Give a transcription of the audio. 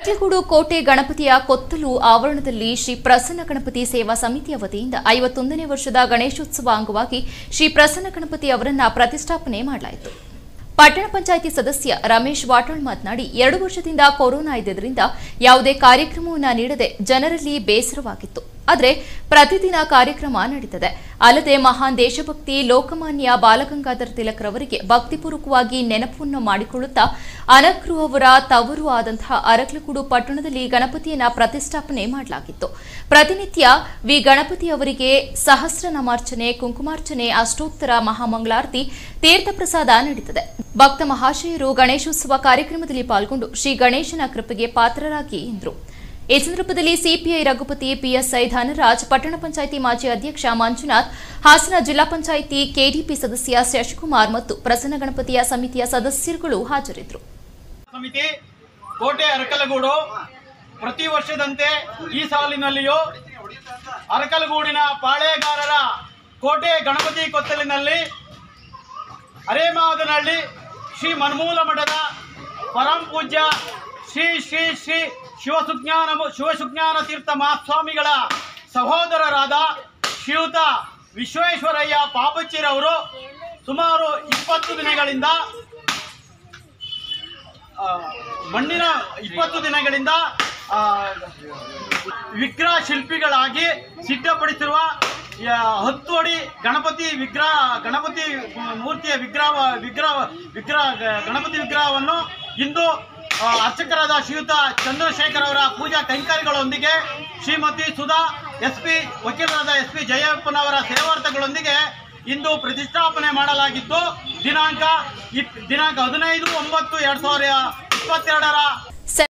ಅರಕಲಗೂಡು ಕೋಟೆ ಗಣಪತಿಯ ಕೊತ್ತಲು ಆವರಣದಲ್ಲಿ ಶ್ರೀ ಪ್ರಸನ್ನ ಗಣಪತಿ ಸೇವಾ ಸಮಿತಿಯ ವತಿಯಿಂದ ಐವತ್ತೊಂದನೇ ವರ್ಷದ ಗಣೇಶೋತ್ಸವ ಅಂಗವಾಗಿ ಶ್ರೀ ಪ್ರಸನ್ನ ಗಣಪತಿ ಅವರನ್ನ ಪ್ರತಿಷ್ಠಾಪನೆ ಮಾಡಲಾಯಿತು ಪಟ್ಟಣ ಪಂಚಾಯಿತಿ ಸದಸ್ಯ ರಮೇಶ್ ವಾಟಾಳ್ ಮಾತನಾಡಿ ಎರಡು ವರ್ಷದಿಂದ ಕೊರೋನಾ ಇದ್ದಿದ್ದರಿಂದ ಯಾವುದೇ ಕಾರ್ಯಕ್ರಮವನ್ನು ನೀಡದೆ ಜನರಲ್ಲಿ ಬೇಸರವಾಗಿತ್ತು ಆದರೆ ಪ್ರತಿದಿನ ಕಾರ್ಯಕ್ರಮ ನಡೀತದೆ ಅಲ್ಲದೆ ಮಹಾನ್ ದೇಶಭಕ್ತಿ ಲೋಕಮಾನ್ಯ ಬಾಲಗಂಗಾಧರ ತಿಲಕ್ ರವರಿಗೆ ಭಕ್ತಿಪೂರ್ವಕವಾಗಿ ನೆನಪನ್ನು ಮಾಡಿಕೊಳ್ಳುತ್ತಾ ಅನಕ್ರು ಅವರ ತವರು ಆದಂತಹ ಅರಕಲಗೂಡು ಪಟ್ಟಣದಲ್ಲಿ ಗಣಪತಿಯನ್ನ ಪ್ರತಿಷ್ಠಾಪನೆ ಮಾಡಲಾಗಿತ್ತು ಪ್ರತಿನಿತ್ಯ ವಿ ಗಣಪತಿ ಅವರಿಗೆ ಸಹಸ್ರನಾಮಾರ್ಚನೆ ಕುಂಕುಮಾರ್ಚನೆ ಅಷ್ಟೋತ್ತರ ಮಹಾಮಂಗಳಾರತಿ ತೀರ್ಥ ಪ್ರಸಾದ ನಡೀತದೆ ಭಕ್ತ ಮಹಾಶಯರು ಗಣೇಶೋತ್ಸವ ಕಾರ್ಯಕ್ರಮದಲ್ಲಿ ಪಾಲ್ಗೊಂಡು ಶ್ರೀ ಗಣೇಶನ ಕೃಪೆಗೆ ಪಾತ್ರರಾಗಿ ಎಂದರು ಈ ಸಂದರ್ಭದಲ್ಲಿ ಸಿಪಿಐ ರಘುಪತಿ ಪಿಎಸ್ಐ ಧನರಾಜ್ ಪಟ್ಟಣ ಪಂಚಾಯಿತಿ ಮಾಜಿ ಅಧ್ಯಕ್ಷ ಮಂಜುನಾಥ್ ಹಾಸನ ಜಿಲ್ಲಾ ಪಂಚಾಯಿತಿ ಕೆಡಿಪಿ ಸದಸ್ಯ ಶಶಿಕುಮಾರ್ ಮತ್ತು ಪ್ರಸನ್ನ ಗಣಪತಿಯ ಸಮಿತಿಯ ಸದಸ್ಯರುಗಳು ಹಾಜರಿದ್ದರು ಸಮಿತಿ ಕೋಟೆ ಅರಕಲಗೂಡು ಪ್ರತಿ ವರ್ಷದಂತೆ ಈ ಸಾಲಿನಲ್ಲಿಯೂ ಅರಕಲಗೂಡಿನ ಪಾಳೆಗಾರರ ಕೋಟೆ ಗಣಪತಿ ಕೊತ್ತಲಿನಲ್ಲಿ ಅರೇಮಾದನಹಳ್ಳಿ ಶ್ರೀ ಮನ್ಮೂಲ ಮಠದ ಪರಂ ಪೂಜ್ಯ ಶ್ರೀ ಶ್ರೀ ಶ್ರೀ ಶಿವಸುಜ್ಞಾನ ಶಿವಸುಜ್ಞಾನ ತೀರ್ಥ ಮಹಾಸ್ವಾಮಿಗಳ ಸಹೋದರರಾದ ಶ್ರೀಯುತ ವಿಶ್ವೇಶ್ವರಯ್ಯ ಪಾಪಚ್ಚಿರವರು ಸುಮಾರು ಇಪ್ಪತ್ತು ದಿನಗಳಿಂದ ಆ, ಮಣ್ಣಿನ ಇಪ್ಪತ್ತು ದಿನಗಳಿಂದ ಆ, ವಿಗ್ರಹ ಶಿಲ್ಪಿಗಳಾಗಿ ಸಿದ್ಧಪಡಿಸಿರುವ ಆ, ಹತ್ತು ಅಡಿ ಗಣಪತಿ ವಿಗ್ರಹ ಗಣಪತಿ ಮೂರ್ತಿಯ ವಿಗ್ರಹ ವಿಗ್ರಹ ವಿಗ್ರಹ ಗಣಪತಿ ವಿಗ್ರಹವನ್ನು ಇಂದು ಆ, ಅರ್ಚಕರಾದ ಶ್ರೀಯುತ ಚಂದ್ರಶೇಖರ್ ಅವರ ಪೂಜಾ ಕೈಂಕರ್ಯಗಳೊಂದಿಗೆ ಶ್ರೀಮತಿ ಸುಧಾ ಎಸ್ ಪಿ ವಕೀಲರಾದ ಎಸ್ ಪಿ ಜಯಪ್ಪನವರ ಸೇವಾರ್ಥಗಳೊಂದಿಗೆ ಇಂದು ಪ್ರತಿಷ್ಠಾಪನೆ ಮಾಡಲಾಗಿದ್ದು ದಿನಾಂಕ ಇಪ್- ದಿನಾಂಕ ಹದಿನೈದು ಒಂಬತ್ತು ಎರಡ್ ಸಾವಿರದ ಇಪ್ಪತ್ತೆರಡರ